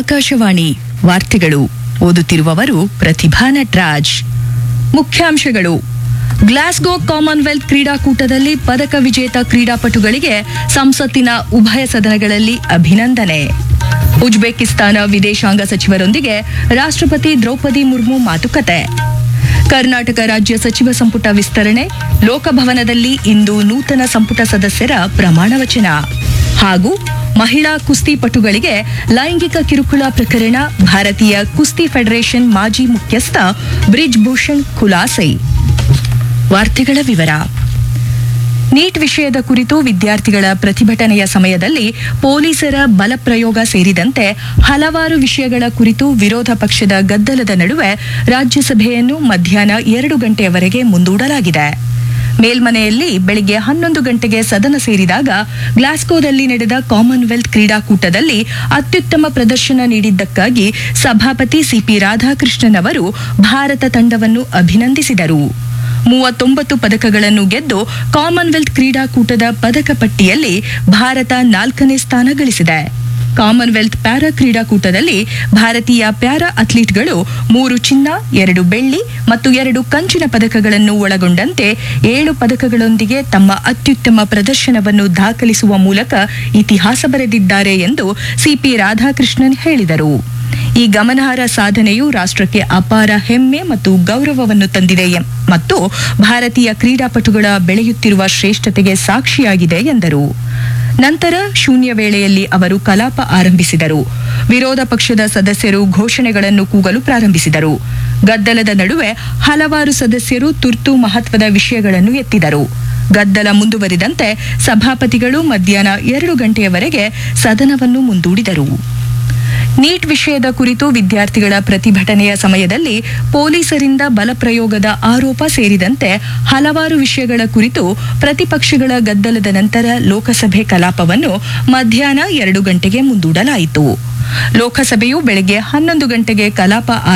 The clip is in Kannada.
ಆಕಾಶವಾಣಿ ವಾರ್ತೆಗಳು ಓದುತ್ತಿರುವವರು ಪ್ರತಿಭಾ ನಟ್ರಾಜ್ ಮುಖ್ಯಾಂಶಗಳು ಗ್ಲಾಸ್ಗೋ ಕಾಮನ್ವೆಲ್ತ್ ಕ್ರೀಡಾಕೂಟದಲ್ಲಿ ಪದಕ ವಿಜೇತ ಕ್ರೀಡಾಪಟುಗಳಿಗೆ ಸಂಸತ್ತಿನ ಉಭಯ ಸದನಗಳಲ್ಲಿ ಅಭಿನಂದನೆ ಉಜ್ಬೇಕಿಸ್ತಾನ ವಿದೇಶಾಂಗ ಸಚಿವರೊಂದಿಗೆ ರಾಷ್ಟ್ರಪತಿ ದ್ರೌಪದಿ ಮುರ್ಮು ಮಾತುಕತೆ ಕರ್ನಾಟಕ ರಾಜ್ಯ ಸಚಿವ ಸಂಪುಟ ವಿಸ್ತರಣೆ ಲೋಕಭವನದಲ್ಲಿ ಇಂದು ನೂತನ ಸಂಪುಟ ಸದಸ್ಯರ ಪ್ರಮಾಣ ವಚನ ಹಾಗೂ ಮಹಿಳಾ ಕುಸ್ತಿಪಟುಗಳಿಗೆ ಲೈಂಗಿಕ ಕಿರುಕುಳ ಪ್ರಕರಣ ಭಾರತೀಯ ಕುಸ್ತಿ ಫೆಡರೇಷನ್ ಮಾಜಿ ಮುಖ್ಯಸ್ಥ ಬ್ರಿಜ್ ಭೂಷಣ್ ಖುಲಾಸೆ ವಾರ್ತೆಗಳ ವಿವರ ನೀಟ್ ವಿಷಯದ ಕುರಿತು ವಿದ್ಯಾರ್ಥಿಗಳ ಪ್ರತಿಭಟನೆಯ ಸಮಯದಲ್ಲಿ ಪೊಲೀಸರ ಬಲಪ್ರಯೋಗ ಸೇರಿದಂತೆ ಹಲವಾರು ವಿಷಯಗಳ ಕುರಿತು ವಿರೋಧ ಪಕ್ಷದ ಗದ್ದಲದ ನಡುವೆ ರಾಜ್ಯಸಭೆಯನ್ನು ಮಧ್ಯಾಹ್ನ ಎರಡು ಗಂಟೆಯವರೆಗೆ ಮುಂದೂಡಲಾಗಿದೆ ಮೇಲ್ಮನೆಯಲ್ಲಿ ಬೆಳಿಗ್ಗೆ ಹನ್ನೊಂದು ಗಂಟೆಗೆ ಸದನ ಸೇರಿದಾಗ ಗ್ಲಾಸ್ಗೋದಲ್ಲಿ ನಡೆದ ಕಾಮನ್ವೆಲ್ತ್ ಕ್ರೀಡಾಕೂಟದಲ್ಲಿ ಅತ್ಯುತ್ತಮ ಪ್ರದರ್ಶನ ನೀಡಿದ್ದಕ್ಕಾಗಿ ಸಭಾಪತಿ ಸಿಪಿ ರಾಧಾಕೃಷ್ಣನ್ ಅವರು ಭಾರತ ತಂಡವನ್ನು ಅಭಿನಂದಿಸಿದರು ಮೂವತ್ತೊಂಬತ್ತು ಪದಕಗಳನ್ನು ಗೆದ್ದು ಕಾಮನ್ವೆಲ್ತ್ ಕ್ರೀಡಾಕೂಟದ ಪದಕ ಪಟ್ಟಿಯಲ್ಲಿ ಭಾರತ ನಾಲ್ಕನೇ ಸ್ಥಾನ ಗಳಿಸಿದೆ ಕಾಮನ್ವೆಲ್ತ್ ಪ್ಯಾರಾ ಕ್ರೀಡಾಕೂಟದಲ್ಲಿ ಭಾರತೀಯ ಪ್ಯಾರಾ ಅಥ್ಲೀಟ್ಗಳು ಮೂರು ಚಿನ್ನ ಎರಡು ಬೆಳ್ಳಿ ಮತ್ತು ಎರಡು ಕಂಚಿನ ಪದಕಗಳನ್ನು ಒಳಗೊಂಡಂತೆ ಏಳು ಪದಕಗಳೊಂದಿಗೆ ತಮ್ಮ ಅತ್ಯುತ್ತಮ ಪ್ರದರ್ಶನವನ್ನು ದಾಖಲಿಸುವ ಮೂಲಕ ಇತಿಹಾಸ ಬರೆದಿದ್ದಾರೆ ಎಂದು ಸಿಪಿ ರಾಧಾಕೃಷ್ಣನ್ ಹೇಳಿದರು ಈ ಗಮನಾರ್ಹ ಸಾಧನೆಯು ರಾಷ್ಟ್ರಕ್ಕೆ ಅಪಾರ ಹೆಮ್ಮೆ ಮತ್ತು ಗೌರವವನ್ನು ತಂದಿದೆ ಎಂ- ಮತ್ತು ಭಾರತೀಯ ಕ್ರೀಡಾಪಟುಗಳ ಬೆಳೆಯುತ್ತಿರುವ ಶ್ರೇಷ್ಠತೆಗೆ ಸಾಕ್ಷಿಯಾಗಿದೆ ಎಂದರು ನಂತರ ಶೂನ್ಯ ವೇಳೆಯಲ್ಲಿ ಅವರು ಕಲಾಪ ಆರಂಭಿಸಿದರು ವಿರೋಧ ಪಕ್ಷದ ಸದಸ್ಯರು ಘೋಷಣೆಗಳನ್ನು ಕೂಗಲು ಪ್ರಾರಂಭಿಸಿದರು ಗದ್ದಲದ ನಡುವೆ ಹಲವಾರು ಸದಸ್ಯರು ತುರ್ತು ಮಹತ್ವದ ವಿಷಯಗಳನ್ನು ಎತ್ತಿದರು ಗದ್ದಲ ಮುಂದುವರಿದಂತೆ ಸಭಾಪತಿಗಳು ಮಧ್ಯಾಹ್ನ ಎರಡು ಗಂಟೆಯವರೆಗೆ ಸದನವನ್ನು ಮುಂದೂಡಿದರು ನೀಟ್ ವಿಷಯದ ಕುರಿತು ವಿದ್ಯಾರ್ಥಿಗಳ ಪ್ರತಿಭಟನೆಯ ಸಮಯದಲ್ಲಿ ಪೊಲೀಸರಿಂದ ಬಲಪ್ರಯೋಗದ ಆರೋಪ ಸೇರಿದಂತೆ ಹಲವಾರು ವಿಷಯಗಳ ಕುರಿತು ಪ್ರತಿಪಕ್ಷಗಳ ಗದ್ದಲದ ನಂತರ ಲೋಕಸಭೆ ಕಲಾಪವನ್ನು ಮಧ್ಯಾಹ್ನ ಎರಡು ಗಂಟೆಗೆ ಮುಂದೂಡಲಾಯಿತು ಲೋಕಸಭೆಯು ಬೆಳಗ್ಗೆ ಹನ್ನೊಂದು ಗಂಟೆಗೆ ಕಲಾಪ